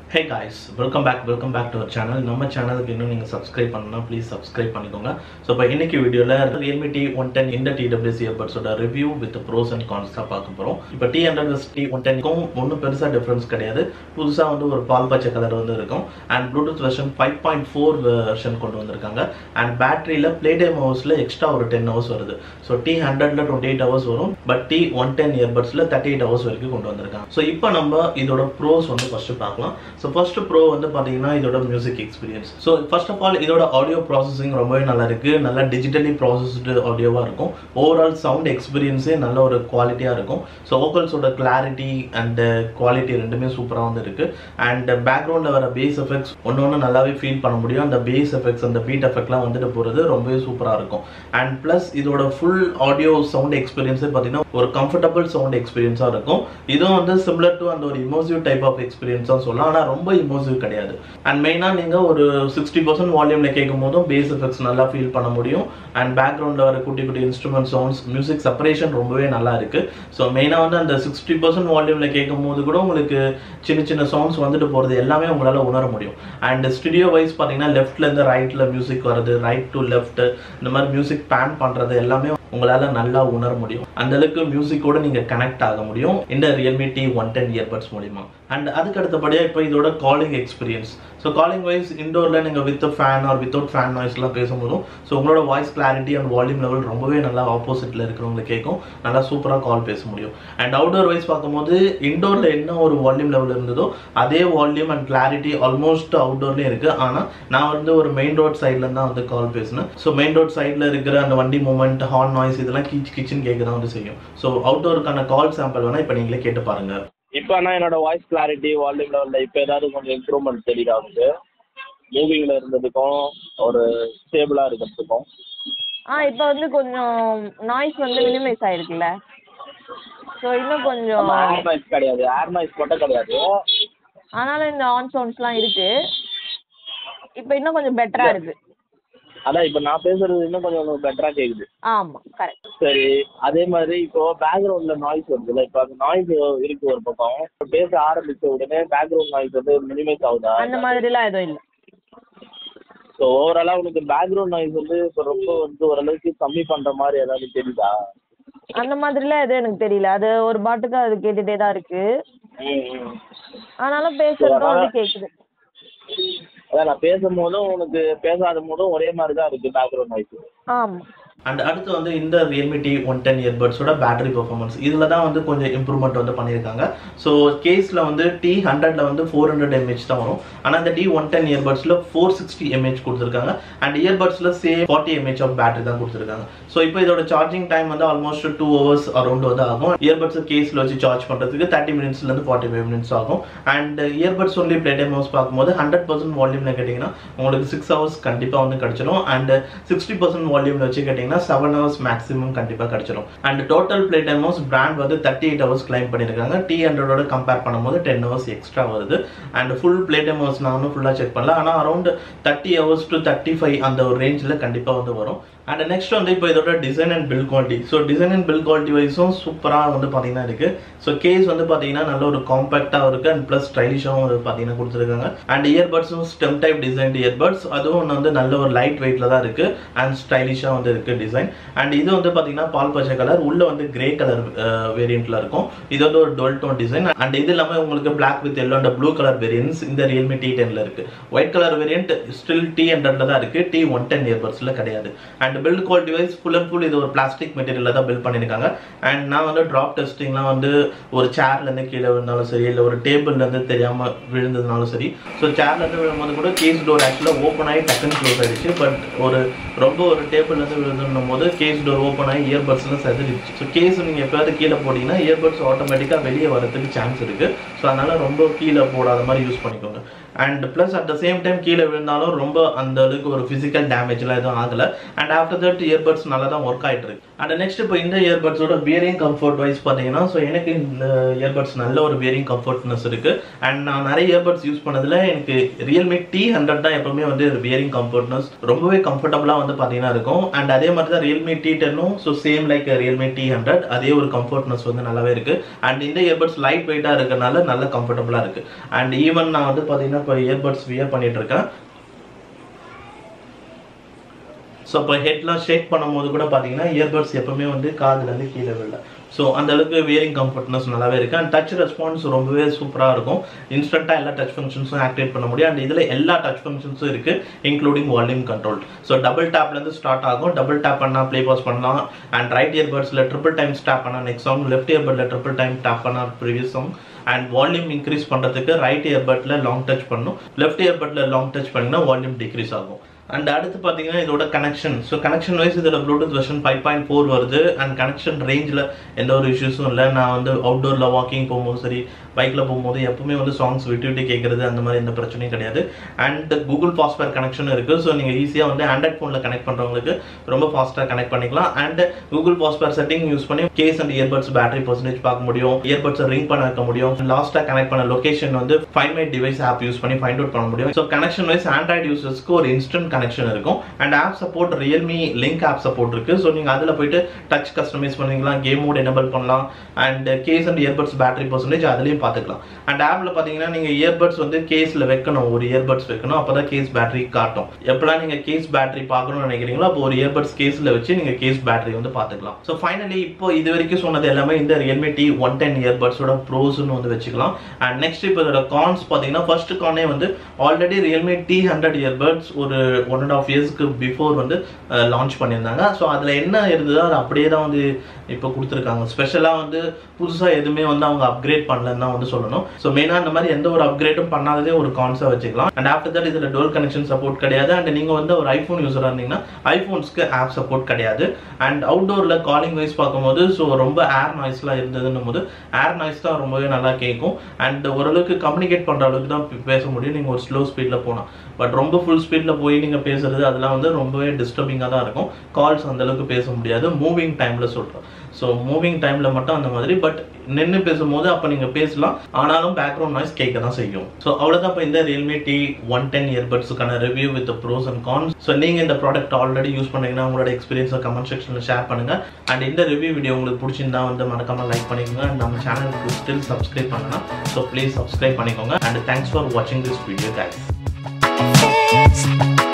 hey guys welcome back welcome back to our channel நம்ம சேனலுக்கு இன்னும் நீங்கள் சப்ஸ்கிரைப் பண்ணலாம் ப்ளீஸ் சப்ஸ்கிரைப் பண்ணிக்கோங்க ஸோ இப்போ இன்னைக்கு வீடியோவில் ரியல்மி டி ஒன் டென் இந்த டிடபிள்யூசி இயர்பட்ஸோட review with pros and cons தான் பார்க்க போகிறோம் இப்போ T hundred vs T one டென்க்கும் ஒன்றும் பெருசாக டிஃப்ரென்ஸ் கிடையாது புதுசாக வந்து ஒரு பால் பச்சை கலர் வந்து இருக்கும் and Bluetooth version five point four version கொண்டு வந்திருக்காங்க அண்ட் பேட்டரியில் ப்ளே டைம் ஹவர்ஸில் எக்ஸ்ட்ரா ஒரு டென் ஹவர்ஸ் வருது ஸோ டி ஹண்ட்ரட்ல டுவெண்ட்டி எயிட் ஹவர்ஸ் வரும் பட் டி ஒன் டென் இயர்பட்ஸில் தேர்ட்டி எயிட் ஹவர்ஸ் வரைக்கும் கொண்டு வந்திருக்காங்க ஸோ இப்போ நம்ம இதோட ப்ரோஸ் வந்து ஃபர்ஸ்ட் பார்க்கலாம் ஸோ ஃபர்ஸ்ட் ப்ரோ வந்து பார்த்தீங்கன்னா இதோட music experience so first of all இதோட ஆடியோ ப்ராசஸிங் ரொம்பவே நல்லா இருக்கு நல்லா டிஜிட்டலி ப்ராசஸ்டு ஆடியோவாக இருக்கும் ஓவரால் சவுண்ட் எக்ஸ்பீரியன்ஸே நல்ல ஒரு குவாலிட்டியாக இருக்கும் ஸோ வோக்கல்ஸோட கிளாரிட்டி அண்ட் குவாலிட்டி ரெண்டுமே சூப்பராக வந்து இருக்கு அண்ட் பேக்ரவுண்டில் வர பேஸ் எஃபெக்ட்ஸ் ஒன்று ஒன்று நல்லாவே ஃபீல் பண்ண முடியும் அந்த பேஸ் எஃபெக்ட்ஸ் அந்த பீட் எஃபெக்ட்லாம் வந்துட்டு போகிறது ரொம்பவே சூப்பராக இருக்கும் அண்ட் ப்ளஸ் இதோட ஃபுல் ஆடியோ சவுண்ட் எக்ஸ்பீரியன்ஸே பார்த்தீங்கன்னா ஒரு கம்ஃபர்டபுள் சவுண்ட் எக்ஸ்பீரியன்ஸாக இருக்கும் இதுவும் வந்து சிமிலர் டு அந்த ஒரு இமோசிவ் டைப் ஆஃப் எக்ஸ்பீரியன்ஸாக சொல்லலாம் ஆனால் ரொம்ப இமோசிவ் கிடையாது அண்ட் மெயினாக நீங்கள் ஒரு சிக்ஸ்டி பர்சன்ட் வால்யூமில் கேட்கும் போதும் பேஸ் எஃபெக்ட்ஸ் நல்லா ஃபீல் பண்ண முடியும் அண்ட் பேக்ரவுண்டில் வர குட்டி குட்டி இன்ஸ்ட்ருமெண்ட் சவுண்ட்ஸ் மியூசிக் செப்பரேஷன் ரொம்பவே நல்லா இருக்கு ஸோ மெயினாக வந்து அந்த சிக்ஸ்டி பர்சன்ட் வால்யூமில் கேட்கும் போது கூட உங்களுக்கு சின்ன சின்ன சவுண்ட்ஸ் வந்துட்டு போகிறது எல்லாமே உங்களால் உணர முடியும் அண்ட் ஸ்டுடியோ வைஸ் பார்த்தீங்கன்னா லெஃப்ட்லேருந்து ரைட்டில் மியூசிக் வருது ரைட் டு லெஃப்ட் இந்த மாதிரி மியூசிக் பேன் பண்ணுறது எல்லாமே உங்களால் நல்லா உணர முடியும் அந்த அளவுக்கு மியூசிக்கோட நீங்கள் கனெக்ட் ஆக முடியும் இந்த Realme T one ten earbuds மூலிமா அண்ட் அதுக்கு அடுத்தபடியாக இப்போ இதோட calling experience so calling wise இண்டோரில் நீங்கள் with fan or without fan நாய்ஸ்லாம் பேசும்போதும் ஸோ உங்களோட voice clarity and volume level ரொம்பவே நல்லா ஆப்போசிட்டில் இருக்கிறவங்களுக்கு கேட்கும் நல்லா சூப்பராக கால் பேச முடியும் அண்ட் அவுடோர் வைஸ் பார்க்கும்போது இண்டோரில் என்ன ஒரு வால்யூம் லெவல் இருந்ததோ அதே வால்யூம் அண்ட் கிளாரிட்டி ஆல்மோஸ்ட் அவுட்டோர்லேயும் இருக்குது ஆனால் நான் வந்து ஒரு மெயின் ரோட் சைடில் தான் வந்து கால் பேசினேன் ஸோ மெயின் ரோட் சைடில் இருக்கிற அந்த வண்டி மூமெண்ட் ஹார்ன் நாய்ஸ் இதெல்லாம் கிச் கிச்சன் கேட்க தான் வந்து செய்யும் ஸோ அவுட்டோருக்கான கால் சாம்பிள் வேணால் இப்போ நீங்களே கேட்டு பாருங்கள் இப்போ ஆனால் என்னோட வாய்ஸ் கிளாரிட்டி வால்யூம் லெவலில் இப்போ ஏதாவது கொஞ்சம் இம்ப்ரூவ்மெண்ட் தெரியுதா வந்து மூவிங்கில் இருந்ததுக்கும் ஒரு ஸ்டேபிளாக இருக்கிறதுக்கும் ஆ இப்போ வந்து கொஞ்சம் நாய்ஸ் வந்து மினிமைஸ் ஆயிருக்குல்ல ஸோ இன்னும் கொஞ்சம் ஏர் நாய்ஸ் கிடையாது ஏர் நாய்ஸ் மட்டும் கிடையாது ஆனாலும் இந்த ஆன் சவுண்ட்ஸ்லாம் இருக்கு இப்போ இன்னும் கொஞ்சம் பெட்டரா இருக்கு அதான் இப்போ நான் பேசுறது இன்னும் கொஞ்சம் பெட்டராக கேட்குது ஆமாம் கரெக்ட் சரி அதே மாதிரி இப்போ பேக்ரவுண்டில் நாய்ஸ் வருதுல்ல இப்போ அந்த நாய்ஸ் இருக்கு ஒரு பக்கம் இப்போ பேச ஆரம்பிச்ச உடனே பேக்ரவுண்ட் நாய்ஸ் வந்து மினிமைஸ் ஆகுதா அந்த மாதிரிலாம் எதுவும் இல்லை ஸோ ஓவராலாக உனக்கு பேக்ரவுண்ட் நாய்ஸ் வந்து இப்போ ரொம்ப வந்து ஓரளவுக்கு கம்மி பண்ணுற மாதிரி ஏதாவது தெரியுதா அந்த மாதிரிலாம் எதுவும் எனக்கு தெரியல அது ஒரு பாட்டுக்கு அது கேட்டுட்டே தான் இருக்கு ம் ம் ஆனாலும் பேசுறதும் வந்து கேட்குது அதான் நான் பேசும்போதும் உனக்கு பேசாத போதும் ஒரே மாதிரி தான் இருக்கு பேக்ரவுண்ட் நாய்ஸ் ஆமாம் அண்ட் அடுத்து வந்து இந்த ரியல்மி டி ஒன் டென் இயர்பட்ஸோட பேட்டரி பர்ஃபார்மன்ஸ் இதில் தான் வந்து கொஞ்சம் இம்ப்ரூவ்மெண்ட் வந்து பண்ணியிருக்காங்க ஸோ கேஸில் வந்து டி ஹண்ட்ரட்ல வந்து ஃபோர் ஹண்ட்ரட் எம்ஹெச் தான் வரும் ஆனால் இந்த டி ஒன் டென் இயர்பட்ஸில் ஃபோர் சிக்ஸ்டி எம்ஹெச் கொடுத்துருக்காங்க அண்ட் இயர்பட்ஸில் same forty mAh of battery தான் கொடுத்துருக்காங்க ஸோ இப்போ இதோட சார்ஜிங் டைம் வந்து ஆல்மோஸ்ட் டூ ஹவர்ஸ் அரௌண்ட் வந்து ஆகும் இயர்பட்ஸ் கேஸில் வச்சு சார்ஜ் பண்ணுறதுக்கு தேர்ட்டி மினிட்ஸ்லேருந்து ஃபார்ட்டி ஃபைவ் மினிட்ஸ் ஆகும் and earbuds only play time hours பார்க்கும்போது ஹண்ட்ரட் பர்சன்ட் வால்யூமில் கேட்டிங்கன்னா உங்களுக்கு சிக்ஸ் ஹவர்ஸ் கண்டிப்பாக வந்து கிடச்சிடும் அண்ட் சிக்ஸ்டி பர்சன்ட் வால்யூமில் வச்சு கேட்டிங்கன்னா செவன் ஹவர்ஸ் மேக்ஸிமம் கண்டிப்பாக கிடச்சிடும் and total play time hours brand வந்து தேர்ட்டி எயிட் ஹவர்ஸ் கிளைம் பண்ணியிருக்காங்க டி ஹண்ட்ரடோட கம்பேர் பண்ணும்போது டென் ஹவர்ஸ் எக்ஸ்ட்ரா வருது and full play time hours நான் வந்து ஃபுல்லாக செக் பண்ணல ஆனால் around thirty hours to thirty five அந்த ஒரு ரேஞ்சில் கண்டிப்பாக வந்து வரும் அண்ட் நெக்ஸ்ட் வந்து இப்போ இதோட design and build quality so design and build quality வைஸும் சூப்பராக வந்து பார்த்தீங்கன்னா இருக்கு ஸோ கேஸ் வந்து பார்த்தீங்கன்னா நல்ல ஒரு காம்பேக்டாக இருக்கு அண்ட் ப்ளஸ் ஸ்டைலிஷாகவும் வந்து பார்த்தீங்கன்னா கொடுத்துருக்காங்க அண்ட் இயர்பட்ஸும் ஸ்டெம் டைப் டிசைன் இயர்பட்ஸ் அதுவும் ஒன்று வந்து நல்ல ஒரு லைட் வெயிட்டில் தான் இருக்கு அண்ட் ஸ்டைலிஷாக வந்து இருக்கு டிசைன் அண்ட் இது வந்து பார்த்தீங்கன்னா பால் பச்சை கலர் உள்ள வந்து கிரே கலர் வேரியண்ட்ல இருக்கும் இது வந்து ஒரு டுவெல் டோன் டிசைன் அண்ட் இது இல்லாமல் உங்களுக்கு black with yellow and blue colour variants இந்த ரியல்மி டி டென்ல இருக்கு white colour variant still T ஹண்ட்ரட்ல தான் இருக்கு டி ஒன் டென் இயர்பட்ஸ்ல கிடையாது and build quality wise full and full இது ஒரு பிளாஸ்டிக் மெட்டீரியலில் தான் பில்ட் பண்ணியிருக்காங்க அண்ட் நான் வந்து ட்ராப் டெஸ்டிங்லாம் வந்து ஒரு சேர்லேருந்து கீழே விழுந்தாலும் சரி இல்லை ஒரு டேபிள்லேருந்து தெரியாமல் விழுந்ததுனாலும் சரி ஸோ சேர்லேருந்து விழும்போது கூட கேஸ் டோர் ஆக்சுவலாக ஓப்பன் ஆகி டக்குன்னு க்ளோஸ் ஆயிடுச்சு பட் ஒரு ரொம்ப ஒரு டேபிள்லேருந்து விழுதுன்னும் போது கேஸ் டோர் ஓப்பன் ஆகி இயர்பட்ஸ்லாம் செதறிடுச்சு ஸோ கேஸ் நீங்கள் எப்போயாவது கீழே போட்டிங்கன்னா இயர்பட்ஸ் ஆட்டோமேட்டிக்காக வெளியே வரதுக்கு சான்ஸ் இருக்குது ஸோ அதனால் ரொம்ப கீழே போடாத மாதிரி யூஸ் பண்ணிக்கோங்க and plus at the same time கீழே விழுந்தாலும் ரொம்ப அந்த அளவுக்கு ஒரு ஃபிசிக்கல் டேமேஜ்லாம் எதுவும் ஆகலை அண்ட் ஆஃப்டர் தட் இயர்பட்ஸ் நல்லா தான் ஒர்க் ஆகிட்டு இருக்கு அண்ட் நெக்ஸ்ட் இப்போ இந்த இயர்பட்ஸோட வியரிங் கம்ஃபர்ட் வைஸ் பார்த்தீங்கன்னா ஸோ எனக்கு இந்த இயர்பட்ஸ் நல்ல ஒரு வியரிங் கம்ஃபர்ட்னஸ் இருக்கு அண்ட் நான் நிறைய இயர்பட்ஸ் யூஸ் பண்ணதுல எனக்கு ரியல்மி டி ஹண்ட்ரட் தான் எப்பவுமே வந்து வியரிங் கம்ஃபர்ட்னஸ் ரொம்பவே கம்ஃபர்டபுளாக வந்து பார்த்தீங்கன்னா இருக்கும் அண்ட் அதே மாதிரி தான் ரியல்மி டி டென்னும் so same like Realme T hundred அதே ஒரு கம்ஃபர்ட்னஸ் வந்து நல்லாவே இருக்கு அண்ட் இந்த இயர்பட்ஸ் லைட் வெயிட்டாக இருக்கறனால நல்ல கம்ஃபர்டபுளாக இருக்கு அண்ட் ஈவன் நான் வந்து பார்த்தீங்கன்னா இப்போ இயர்பட்ஸ் வியர் பண்ணிட்டு இருக்கேன் ஸோ இப்போ ஹெட்லாம் ஷேக் பண்ணும்போது கூட பார்த்தீங்கன்னா இயர்பட்ஸ் எப்பவுமே வந்து காதுலேருந்து கீழே விழல ஸோ அந்த அளவுக்கு வியரிங் கம்ஃபர்ட்னஸ் நல்லாவே இருக்கு அண்ட் டச் ரெஸ்பான்ஸ் ரொம்பவே சூப்பராக இருக்கும் இன்ஸ்டண்ட்டாக எல்லா டச் ஃபங்க்ஷன்ஸும் ஆக்டிவேட் பண்ண முடியும் அண்ட் இதில் எல்லா டச் ஃபங்க்ஷன்ஸும் இருக்கு including volume control so double டேப்லேருந்து ஸ்டார்ட் ஆகும் டபுள் டேப் பண்ணால் ப்ளே பாஸ் பண்ணலாம் அண்ட் ரைட் இயர்பட்ஸில் ட்ரிபிள் டைம்ஸ் டேப் பண்ணால் நெக்ஸ்ட் சாங் லெஃப்ட் இயர்பட்டில் ட்ரிபிள் டைம் டேப் பண்ணால் previous song and volume increase பண்ணுறதுக்கு ரைட் இயர்பட்டில் லாங் டச் பண்ணணும் லெஃப்ட் இயர்பட்டில் லாங் டச் பண்ணிங்கன்னா வால்யூம் டிக்ரீஸ் ஆகும் அண்ட் அடுத்து பார்த்தீங்கன்னா இதோட கனெக்ஷன் ஸோ கனெக்ஷன் வைஸ் இதோட Bluetooth version five point four வருது அண்ட் கனெக்ஷன் ரேஞ்சில் எந்த ஒரு இஷ்யூஸும் இல்லை நான் வந்து அவுட்டோரில் வாக்கிங் போகும்போது சரி பைக்கில் போகும்போது எப்பவுமே வந்து சாங்ஸ் விட்டு விட்டு கேட்குறது அந்த மாதிரி எந்த பிரச்சனையும் கிடையாது அண்ட் கூகுள் ஃபாஸ்ட்வேர் கனெக்ஷன் இருக்குது ஸோ நீங்கள் ஈஸியாக வந்து ஆண்ட்ராய்ட் ஃபோனில் கனெக்ட் பண்ணுறவங்களுக்கு ரொம்ப ஃபாஸ்ட்டாக கனெக்ட் பண்ணிக்கலாம் and Google fast pair setting use பண்ணி case and earbuds battery percentage பார்க்க முடியும் இயர்பட்ஸை ரிங் பண்ண வைக்க முடியும் லாஸ்ட்டாக கனெக்ட் பண்ண லொகேஷன் வந்து ஃபைவ் மைட் டிவைஸ் ஆப் யூஸ் பண்ணி ஃபைண்ட் அவுட் பண்ண முடியும் ஸோ கனெக்ஷன் வைஸ் ஆண்ட்ராய்ட் யூசர்ஸ்க்கு ஒரு இன்ஸ்டன்ட் கனெக்ஷன் இருக்கும் and app support Realme link app support இருக்கு ஸோ நீங்கள் அதில் போயிட்டு டச் கஸ்டமைஸ் பண்ணிக்கலாம் கேம் மோட் எனபிள் பண்ணலாம் and case and earbuds battery percentage அதுலேயும் பார்த்துக்கலாம் அண்ட் ஆப்பில் பார்த்தீங்கன்னா நீங்கள் இயர்பட்ஸ் வந்து கேஸில் வைக்கணும் ஒரு இயர்பட்ஸ் வைக்கணும் அப்போ தான் கேஸ் பேட்டரி காட்டும் எப்போலாம் நீங்கள் கேஸ் பேட்டரி பார்க்கணும்னு நினைக்கிறீங்களோ அப்போ ஒரு இயர்பட்ஸ் கேஸில் வச்சு நீங்கள் கேஸ் பேட்டரி வந்து பார்த்துக்கலாம் ஸோ ஃபைனலி இப்போ இது வரைக்கும் சொன்னது எல்லாமே இந்த ரியல்மி டி ஒன் டென் இயர்பட்ஸோட ப்ரோஸ்னு வந்து வச்சுக்கலாம் அண்ட் நெக்ஸ்ட் இப்போ இதோட கான்ஸ் பார்த்தீங்கன்னா ஃபர்ஸ்ட் கானே வந்து already Realme T hundred earbuds ஒரு ஒன் அண்ட் ஆஃப் இயர்ஸ்க்கு பிஃபோர் வந்து லான்ச் பண்ணியிருந்தாங்க ஸோ அதில் என்ன இருந்ததோ அது அப்படியே தான் வந்து இப்போ கொடுத்துருக்காங்க ஸ்பெஷலாக வந்து புதுசாக எதுவுமே வந்து அவங்க அப்கிரேட் பண்ணலன்னு தான் வந்து சொல்லணும் ஸோ மெயினாக அந்த மாதிரி எந்த ஒரு அப்கிரேடும் பண்ணாததே ஒரு கான்ஸாக வச்சுக்கலாம் அண்ட் ஆஃப்டர் தட் இதில் டோல் கனெக்ஷன் சப்போர்ட் கிடையாது அண்ட் நீங்கள் வந்து ஒரு ஐஃபோன் யூஸராக இருந்தீங்கன்னா ஐஃபோன்ஸ்க்கு ஆப் சப்போர்ட் கிடையாது அண்ட் அவுட்டோரில் காலிங் வைஸ் பார்க்கும்போது ஸோ ரொம்ப ஏர் நாய்ஸ்லாம் இருந்ததுன்னும் போது ஏர் நாய்ஸ் தான் ரொம்பவே நல்லா கேட்கும் அண்ட் ஓரளவுக்கு கம்யூனிகேட் பண்ணுற அளவுக்கு தான் பேச முடியும் நீங்கள் ஒரு ஸ்லோ ஸ்பீடில் போனால் பட் ரொம்ப ஃபுல் ஸ்பீடில் போய் நீங்கள் பேசுறது அதெல்லாம் வந்து ரொம்பவே டிஸ்டர்பிங்காக தான் இருக்கும் கால்ஸ் அந்த அளவுக்கு பேச முடியாது மூவிங் டைமில் சொல்கிறோம் ஸோ மூவிங் டைமில் மட்டும் அந்த மாதிரி பட் நின்று பேசும்போது அப்போ நீங்கள் பேசலாம் ஆனாலும் பேக்ரவுண்ட் நாய்ஸ் கேட்க தான் செய்யும் ஸோ அவ்வளோதான் இப்போ இந்த ரியல்மி டி ஒன் டென் இயர்பட்ஸுக்கான review with pros and cons so நீங்கள் இந்த ப்ராடக்ட் ஆல்ரெடி யூஸ் பண்ணீங்கன்னா உங்களோட எக்ஸ்பீரியன்ஸை கமெண்ட் செக்ஷனில் ஷேர் பண்ணுங்கள் அண்ட் இந்த ரிவ்யூ வீடியோ உங்களுக்கு பிடிச்சிருந்தா வந்து மறக்காம லைக் பண்ணிக்கோங்க அண்ட் நம்ம சேனலுக்கு ஸ்டில் சப்ஸ்கிரைப் பண்ணலாம் ஸோ ப்ளீஸ் சப்ஸ்கிரைப் பண்ணிக்கோங்க அண்ட் தேங்க்ஸ் ஃபார் வாட்சிங் திஸ் வீடியோ guys It's